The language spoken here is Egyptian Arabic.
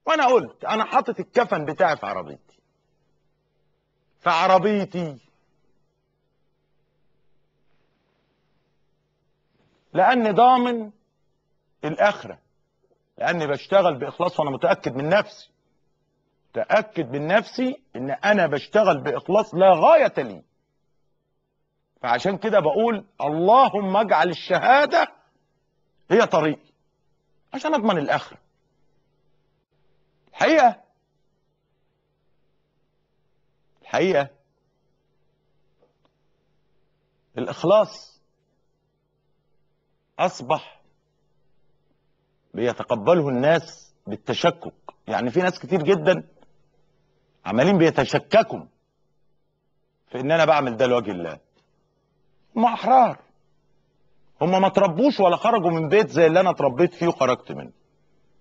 وانا قلت انا حاطط الكفن بتاعي في عربيتي في عربيتي لاني ضامن الاخره لاني بشتغل باخلاص وانا متاكد من نفسي متاكد من نفسي ان انا بشتغل باخلاص لا غايه لي فعشان كده بقول اللهم اجعل الشهاده هي طريقي عشان اضمن الاخره الحقيقه الحقيقه الاخلاص اصبح بيتقبله الناس بالتشكك يعني في ناس كتير جدا عمالين بيتشككوا في ان انا بعمل ده لوجه الله هم احرار هم ما تربوش ولا خرجوا من بيت زي اللي انا اتربيت فيه وخرجت منه